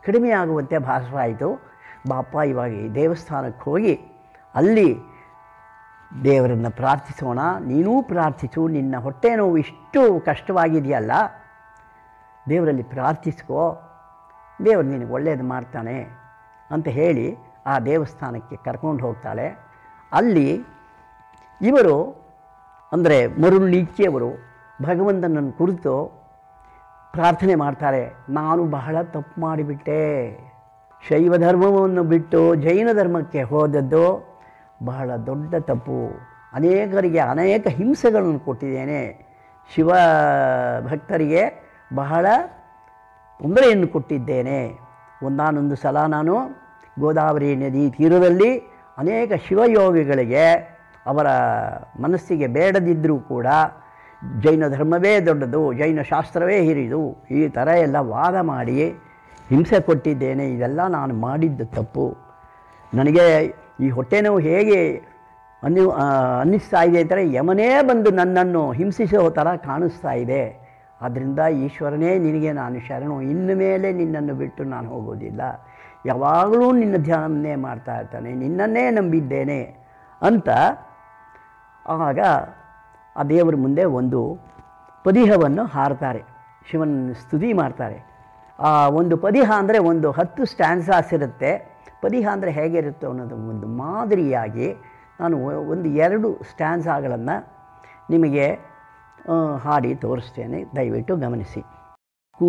ಕಡಿಮೆ ಆಗುವಂತೆ ಭಾಸವಾಯಿತು ಬಾಪ ಇವಾಗ ಈ ದೇವಸ್ಥಾನಕ್ಕೆ ಹೋಗಿ ಅಲ್ಲಿ ದೇವರನ್ನು ಪ್ರಾರ್ಥಿಸೋಣ ನೀನೂ ಪ್ರಾರ್ಥಿಸು ನಿನ್ನ ಹೊಟ್ಟೆ ನೋವು ಇಷ್ಟು ಕಷ್ಟವಾಗಿದೆಯಲ್ಲ ದೇವರಲ್ಲಿ ಪ್ರಾರ್ಥಿಸ್ಕೋ ದೇವರು ನಿನಗೆ ಒಳ್ಳೆಯದು ಮಾಡ್ತಾನೆ ಅಂತ ಹೇಳಿ ಆ ದೇವಸ್ಥಾನಕ್ಕೆ ಕರ್ಕೊಂಡು ಹೋಗ್ತಾಳೆ ಅಲ್ಲಿ ಇವರು ಅಂದರೆ ಮರುಳೀಚಿಯವರು ಭಗವಂತನನ್ನು ಕುರಿತು ಪ್ರಾರ್ಥನೆ ಮಾಡ್ತಾರೆ ನಾನು ಬಹಳ ತಪ್ಪು ಮಾಡಿಬಿಟ್ಟೆ ಶೈವ ಧರ್ಮವನ್ನು ಬಿಟ್ಟು ಜೈನ ಧರ್ಮಕ್ಕೆ ಹೋದದ್ದು ಬಹಳ ದೊಡ್ಡ ತಪ್ಪು ಅನೇಕರಿಗೆ ಅನೇಕ ಹಿಂಸೆಗಳನ್ನು ಕೊಟ್ಟಿದ್ದೇನೆ ಶಿವ ಭಕ್ತರಿಗೆ ಬಹಳ ತೊಂದರೆಯನ್ನು ಕೊಟ್ಟಿದ್ದೇನೆ ಒಂದಾನೊಂದು ಸಲ ನಾನು ಗೋದಾವರಿ ನದಿ ತೀರದಲ್ಲಿ ಅನೇಕ ಶಿವಯೋಗಿಗಳಿಗೆ ಅವರ ಮನಸ್ಸಿಗೆ ಬೇಡದಿದ್ದರೂ ಕೂಡ ಜೈನ ಧರ್ಮವೇ ದೊಡ್ಡದು ಜೈನ ಶಾಸ್ತ್ರವೇ ಹಿರಿದು ಈ ಥರ ಎಲ್ಲ ವಾದ ಮಾಡಿ ಹಿಂಸೆ ಕೊಟ್ಟಿದ್ದೇನೆ ಇದೆಲ್ಲ ನಾನು ಮಾಡಿದ್ದು ತಪ್ಪು ನನಗೆ ಈ ಹೊಟ್ಟೆ ನೋವು ಹೇಗೆ ಅನ್ನಿ ಆ, ಅನ್ನಿಸ್ತಾ ಇದೆ ಅಂದರೆ ಯಮನೇ ಬಂದು ನನ್ನನ್ನು ಹಿಂಸಿಸೋ ಥರ ಕಾಣಿಸ್ತಾ ಇದೆ ಆದ್ದರಿಂದ ಈಶ್ವರನೇ ನಿನಗೆ ನಾನು ಶರಣು ಇನ್ನು ಮೇಲೆ ನಿನ್ನನ್ನು ಬಿಟ್ಟು ನಾನು ಹೋಗೋದಿಲ್ಲ ಯಾವಾಗಲೂ ನಿನ್ನ ಧ್ಯಾನವನ್ನೇ ಮಾಡ್ತಾ ಇರ್ತಾನೆ ನಿನ್ನನ್ನೇ ನಂಬಿದ್ದೇನೆ ಅಂತ ಆಗ ಆ ದೇವರ ಮುಂದೆ ಒಂದು ಪದಿಹವನ್ನು ಹಾರ್ತಾರೆ ಶಿವನ ಸ್ತುತಿ ಮಾಡ್ತಾರೆ ಆ ಒಂದು ಪದಿಹ ಅಂದರೆ ಒಂದು ಹತ್ತು ಸ್ಟ್ಯಾನ್ಸಾಸ್ ಇರುತ್ತೆ ಪದಿಹ ಅಂದರೆ ಹೇಗಿರುತ್ತೆ ಅನ್ನೋದು ಒಂದು ಮಾದರಿಯಾಗಿ ನಾನು ಒ- ಒಂದು ಎರಡು ಸ್ಟ್ಯಾನ್ಸಾಗಳನ್ನು ನಿಮಗೆ ಆ, ಹಾಡಿ ತೋರಿಸ್ತೇನೆ ದಯವಿಟ್ಟು ಗಮನಿಸಿ